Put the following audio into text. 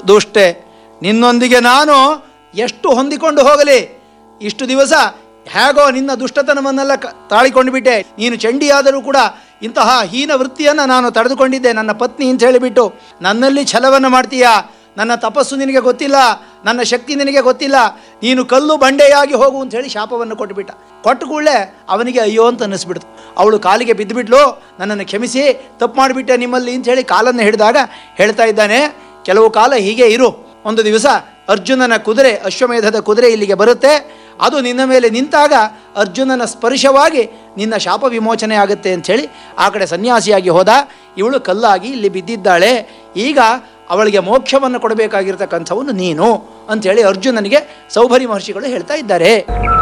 ದುಷ್ಟೆ ನಿನ್ನೊಂದಿಗೆ ನಾನು ಎಷ್ಟು ಹೊಂದಿಕೊಂಡು ಹೋಗಲಿ ಇಷ್ಟು ದಿವಸ ಹೇಗೋ ನಿನ್ನ ದುಷ್ಟತನವನ್ನೆಲ್ಲ ಕ ತಾಳಿಕೊಂಡು ಬಿಟ್ಟೆ ನೀನು ಚಂಡಿಯಾದರೂ ಕೂಡ ಇಂತಹ ಹೀನ ವೃತ್ತಿಯನ್ನು ನಾನು ತಡೆದುಕೊಂಡಿದ್ದೆ ನನ್ನ ಪತ್ನಿ ಅಂತ ಹೇಳಿಬಿಟ್ಟು ನನ್ನಲ್ಲಿ ಛಲವನ್ನು ಮಾಡ್ತೀಯಾ ನನ್ನ ತಪಸ್ಸು ನಿನಗೆ ಗೊತ್ತಿಲ್ಲ ನನ್ನ ಶಕ್ತಿ ನಿನಗೆ ಗೊತ್ತಿಲ್ಲ ನೀನು ಕಲ್ಲು ಬಂಡೆಯಾಗಿ ಹೋಗು ಅಂತ ಹೇಳಿ ಶಾಪವನ್ನು ಕೊಟ್ಟುಬಿಟ್ಟ ಕೊಟ್ಟ ಕೂಡಲೇ ಅವನಿಗೆ ಅಯ್ಯೋ ಅಂತ ಅನ್ನಿಸ್ಬಿಡ್ತು ಅವಳು ಕಾಲಿಗೆ ಬಿದ್ದುಬಿಟ್ಲು ನನ್ನನ್ನು ಕ್ಷಮಿಸಿ ತಪ್ಪು ಮಾಡಿಬಿಟ್ಟೆ ನಿಮ್ಮಲ್ಲಿ ಅಂತ ಹೇಳಿ ಕಾಲನ್ನು ಹಿಡಿದಾಗ ಹೇಳ್ತಾ ಇದ್ದಾನೆ ಕೆಲವು ಕಾಲ ಹೀಗೆ ಇರು ಒಂದು ದಿವಸ ಅರ್ಜುನನ ಕುದುರೆ ಅಶ್ವಮೇಧದ ಕುದುರೆ ಇಲ್ಲಿಗೆ ಬರುತ್ತೆ ಅದು ನಿನ್ನ ಮೇಲೆ ನಿಂತಾಗ ಅರ್ಜುನನ ಸ್ಪರ್ಶವಾಗಿ ನಿನ್ನ ಶಾಪ ವಿಮೋಚನೆ ಆಗುತ್ತೆ ಅಂಥೇಳಿ ಆ ಕಡೆ ಸನ್ಯಾಸಿಯಾಗಿ ಹೋದ ಇವಳು ಕಲ್ಲಾಗಿ ಇಲ್ಲಿ ಬಿದ್ದಿದ್ದಾಳೆ ಈಗ ಅವಳಿಗೆ ಮೋಕ್ಷವನ್ನು ಕೊಡಬೇಕಾಗಿರ್ತಕ್ಕಂಥವನು ನೀನು ಅಂಥೇಳಿ ಅರ್ಜುನನಿಗೆ ಸೌಭರಿ ಮಹರ್ಷಿಗಳು ಹೇಳ್ತಾ ಇದ್ದಾರೆ